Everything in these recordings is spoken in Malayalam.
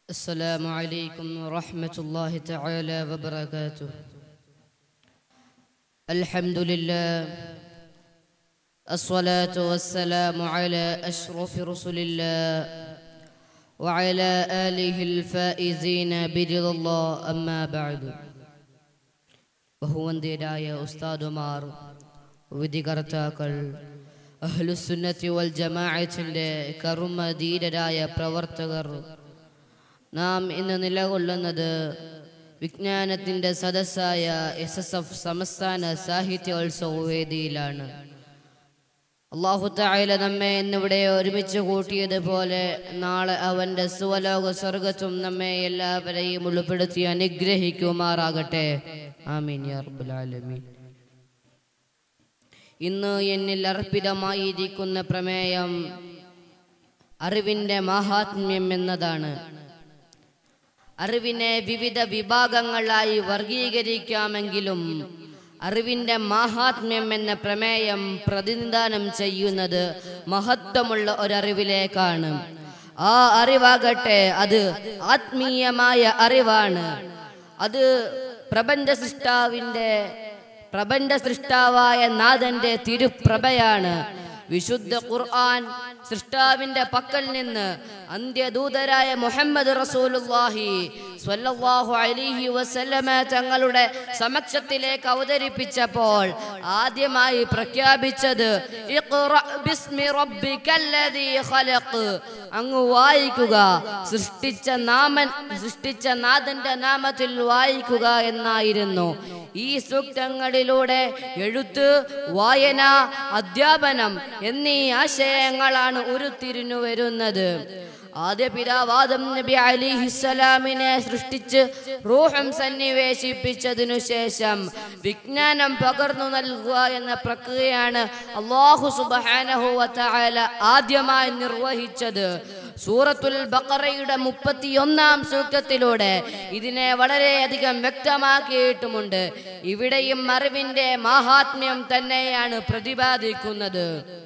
السلام عليكم ورحمة الله تعالى وبركاته الحمد لله الصلاة والسلام على أشرف رسل الله وعلى آله الفائزين برضا الله أما بعد ബഹുവന്തിയരായ ഉസ്താദുമാർ വിധികർത്താക്കൾ അഹ്ലുസുന്നത്തി വൽ ജമാഅത്തിന്റെ കർമ്മധീരരായ പ്രവർത്തകർ നാം ഇന്ന് നിലകൊള്ളുന്നത് വിജ്ഞാനത്തിന്റെ സദസ്സായ എസ് എസ് എഫ് സംസ്ഥാന സാഹിത്യോത്സവ വേദിയിലാണ് അള്ളാഹു തായാല നമ്മെ ഇന്നിവിടെ ഒരുമിച്ച് കൂട്ടിയതുപോലെ നാളെ അവന്റെ സുവലോക സ്വർഗത്തും നമ്മെ എല്ലാവരെയും ഉൾപ്പെടുത്തി അനുഗ്രഹിക്കുമാറാകട്ടെ ആമീൻ യാ റബ്ബൽ ആലമീൻ ഇന്ന് എന്നിൽ അർപ്പിതമായിരിക്കുന്ന പ്രമേയം അറിവിന്റെ മഹാത്മ്യം എന്നതാണ് അറിവിനെ വിവിധ വിഭാഗങ്ങളായി വർഗീകരിക്കാമെങ്കിലും അറിവിന്റെ മാഹാത്മ്യം എന്ന പ്രമേയം പ്രതിനിധാനം ചെയ്യുന്നത് മഹത്വമുള്ള ഒരറിവിലേക്കാണ് ആ അറിവാകട്ടെ അത് ആത്മീയമായ അറിവാണ് അത് പ്രപഞ്ച സൃഷ്ടാവിന്റെ പ്രപഞ്ച സൃഷ്ടാവായ നാഥന്റെ തിരുപ്രഭയാണ് വിശുദ്ധ ഖുർആൻ സൃഷ്ടാവിന്റെ പക്കൽ നിന്ന് അന്ത്യദൂതരായ മുഹമ്മദ് റസൂലുള്ളാഹി സ്വല്ലല്ലാഹു അലൈഹി വസല്ലമ തങ്ങളുടെ സമക്ഷത്തിലേക്ക് അവതരിപ്പിച്ചപ്പോൾ ആദ്യമായി പ്രഖ്യാപിച്ചത് ഇഖ്റ ബിസ്മി റബ്ബിക്കല്ലദീ ഖലഖ് അങ്ങ് വായിക്കുക സൃഷ്ടിച്ച നാമൻ സൃഷ്ടിച്ച നാഥന്റെ നാമത്തിൽ വായിക്കുക എന്നായിരുന്നു ഈ സൂക്തങ്ങളിലൂടെ എഴുത്ത് വായന അധ്യാപനം എന്നീ ആശയങ്ങളാണ് ഉരുത്തിരിഞ്ഞു വരുന്നത് ആദ്യ പിതാവാദം നബി അലിഹിസ്സലാമിനെ സൃഷ്ടിച്ച് റൂഹം സന്നിവേശിപ്പിച്ചതിനു ശേഷം വിജ്ഞാനം പകർന്നു നൽകുക എന്ന പ്രക്രിയയാണ് അള്ളാഹു സുബാനഹുവല ആദ്യമായി നിർവഹിച്ചത് സൂറത്തുൽ ബക്കറയുടെ മുപ്പത്തിയൊന്നാം സൂക്തത്തിലൂടെ ഇതിനെ വളരെയധികം വ്യക്തമാക്കിയിട്ടുമുണ്ട് ഇവിടെയും അറിവിന്റെ മാഹാത്മ്യം തന്നെയാണ് പ്രതിപാദിക്കുന്നത്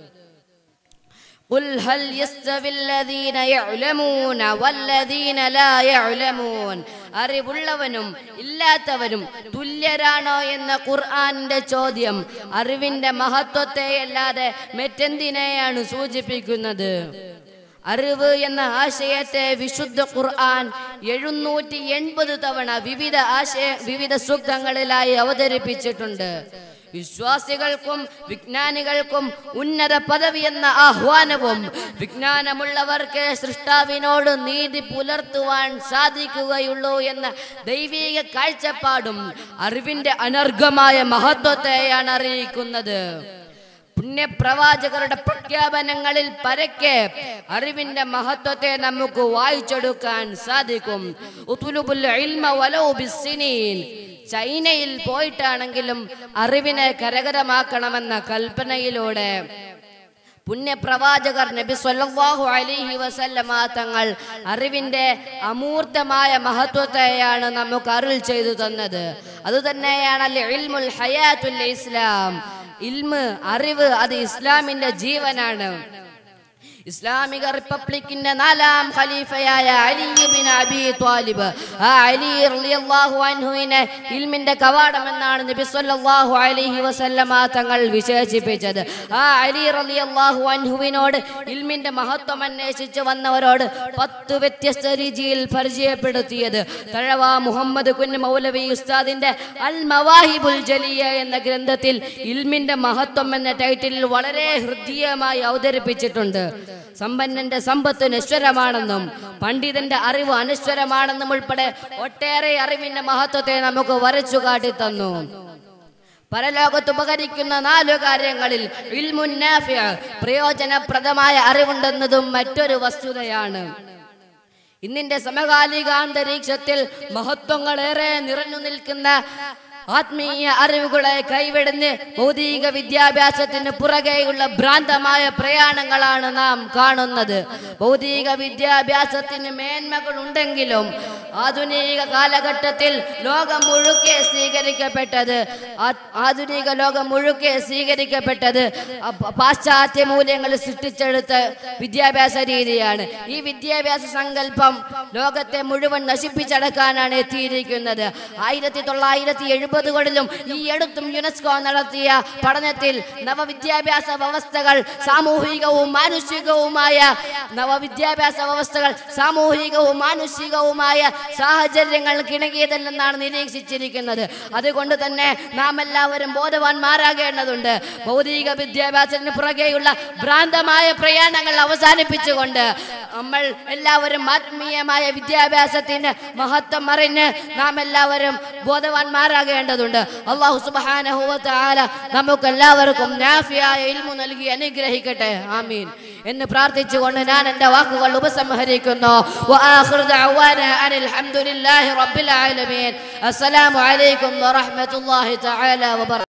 قل هل يستوي الذين يعلمون والذين لا يعلمون അറിവുള്ളവനും ഇല്ലാത്തവരും തുല്യരാണോ എന്ന ഖുർആന്റെ ചോദ്യം അറിവിന്റെ മഹത്വത്തെ അല്ലാതെ മറ്റെന്തിനെയാണ് സൂചിപ്പിക്കുന്നത് അറിവ് എന്ന ആശയത്തെ വിശുദ്ധ ഖുർആൻ എഴുന്നൂറ്റി എൺപത് തവണ വിവിധ ആശയ വിവിധ സൂക്തങ്ങളിലായി അവതരിപ്പിച്ചിട്ടുണ്ട് വിശ്വാസികൾക്കും വിജ്ഞാനികൾക്കും ഉന്നത പദവി എന്ന ആഹ്വാനവും വിജ്ഞാനമുള്ളവർക്ക് സൃഷ്ടാവിനോട് നീതി പുലർത്തുവാൻ സാധിക്കുകയുള്ളൂ എന്ന ദൈവിക കാഴ്ചപ്പാടും അറിവിന്റെ അനർഘമായ മഹത്വത്തെയാണ് അറിയിക്കുന്നത് പുണ്യപ്രവാചകരുടെ പ്രഖ്യാപനങ്ങളിൽ പരക്കെ അറിവിന്റെ മഹത്വത്തെ നമുക്ക് വായിച്ചെടുക്കാൻ സാധിക്കും ഉതുലുബുൽ ഇൽമ വലൗ ബിസ്സിനീൻ ചൈനയിൽ പോയിട്ടാണെങ്കിലും അറിവിനെ കരകരമാക്കണമെന്ന കൽപ്പനയിലൂടെ പുണ്യപ്രവാചകർ നബി സല്ലല്ലാഹു അലൈഹി വസല്ലമ തങ്ങൾ അറിവിന്റെ അമൂർത്തമായ മഹത്വത്തെയാണ് നമുക്ക് അരുൾ ചെയ്തു തന്നത് അതുതന്നെയാണ് അൽ ഇൽമുൽ ഹയാത്തുൽ ഇസ്ലാം ഇൽമ് അറിവ് അത് ഇസ്ലാമിന്റെ ജീവനാണ് ഇസ്ലാമിക റിപ്പബ്ലിക്കിന്റെ നാലാം ഖലീഫയായ അലി ബിൻ അബി ത്വാലിബ് ആ അലി റളിയല്ലാഹു അൻഹുവിനെ ഇൽമിന്റെ കവാടം എന്നാണ് നബി സല്ലല്ലാഹു അലൈഹി വസല്ലമ തങ്ങൾ വിശേഷിപ്പിച്ചത് ആ അലി റളിയല്ലാഹു അൻഹുവിനോട് ഇൽമിന്റെ മഹത്വം അന്വേഷിച്ച് വന്നവരോട് പത്ത് വ്യത്യസ്ത രീതിയിൽ പരിചയപ്പെടുത്തിയത് തഴവ മുഹമ്മദ് കുഞ്ഞ് മൗലവി ഉസ്താദിന്റെ അൽ മവാഹിബുൽ ജലിയ എന്ന ഗ്രന്ഥത്തിൽ ഇൽമിന്റെ മഹത്വം എന്ന ടൈറ്റിൽ വളരെ ഹൃദ്യമായി അവതരിപ്പിച്ചിട്ടുണ്ട് സമ്പന്നന്റെ സമ്പത്ത് നശ്വരമാണെന്നും പണ്ഡിതന്റെ അറിവ് അനശ്വരമാണെന്നും ഉൾപ്പെടെ ഒട്ടേറെ അറിവിന്റെ മഹത്വത്തെ നമുക്ക് വരച്ചു കാട്ടി തന്നു പരലോകത്ത് ഉപകരിക്കുന്ന നാലു കാര്യങ്ങളിൽ പ്രയോജനപ്രദമായ അറിവുണ്ടെന്നതും മറ്റൊരു വസ്തുതയാണ് ഇന്നിന്റെ സമകാലിക അന്തരീക്ഷത്തിൽ മഹത്വങ്ങളേറെ നിറഞ്ഞു നിൽക്കുന്ന ആത്മീയ അറിവുകളെ കൈവിടുന്ന് ഭൗതിക വിദ്യാഭ്യാസത്തിന് പുറകെയുള്ള ഭ്രാന്തമായ പ്രയാണങ്ങളാണ് നാം കാണുന്നത് ഭൗതിക വിദ്യാഭ്യാസത്തിന് മേന്മകൾ ഉണ്ടെങ്കിലും ആധുനിക കാലഘട്ടത്തിൽ ലോകം മുഴുക്കെ സ്വീകരിക്കപ്പെട്ടത് ആ- ആധുനിക ലോകം മുഴുക്കെ സ്വീകരിക്കപ്പെട്ടത് അപ്പ- പാശ്ചാത്യ മൂല്യങ്ങൾ സൃഷ്ടിച്ചെടുത്ത വിദ്യാഭ്യാസ രീതിയാണ് ഈ വിദ്യാഭ്യാസ സങ്കല്പം ലോകത്തെ മുഴുവൻ നശിപ്പിച്ചടക്കാനാണ് എത്തിയിരിക്കുന്നത് ആയിരത്തി തൊള്ളായിരത്തി എഴുപതുകളിലും ഈ അടുത്തും യുനെസ്കോ നടത്തിയ പഠനത്തിൽ നവവിദ്യാഭ്യാസ വ്യവസ്ഥകൾ സാമൂഹികവും മാനുഷികവുമായ നവവിദ്യാഭ്യാസ വ്യവസ്ഥകൾ സാമൂഹികവും മാനുഷികവുമായ സാഹചര്യങ്ങൾ കിണങ്ങിയതല്ലെന്നാണ് നിരീക്ഷിച്ചിരിക്കുന്നത് അതുകൊണ്ട് തന്നെ നാം എല്ലാവരും ബോധവാന്മാരാകേണ്ടതുണ്ട് ഭൗതിക വിദ്യാഭ്യാസത്തിന് പുറകെയുള്ള ഭ്രാന്തമായ പ്രയാണങ്ങൾ അവസാനിപ്പിച്ചുകൊണ്ട് നമ്മൾ എല്ലാവരും ആത്മീയമായ വിദ്യാഭ്യാസത്തിന്റെ മഹത്വം അറിഞ്ഞ് നാം എല്ലാവരും ബോധവാന്മാരാകേണ്ടതുണ്ട് അള്ളാഹു സുബാനഹുവല നമുക്ക് എല്ലാവർക്കും നാഫിയായ ഇൽമു നൽകി അനുഗ്രഹിക്കട്ടെ ആമീൻ എന്ന് പ്രാർത്ഥിച്ചുകൊണ്ട് ഞാൻ എൻ്റെ വാക്കുകൾ ഉപസംഹരിക്കുന്നു وآخر دعوانا أن الحمد لله رب العالمين السلام عليكم ورحمة الله تعالى وبركاته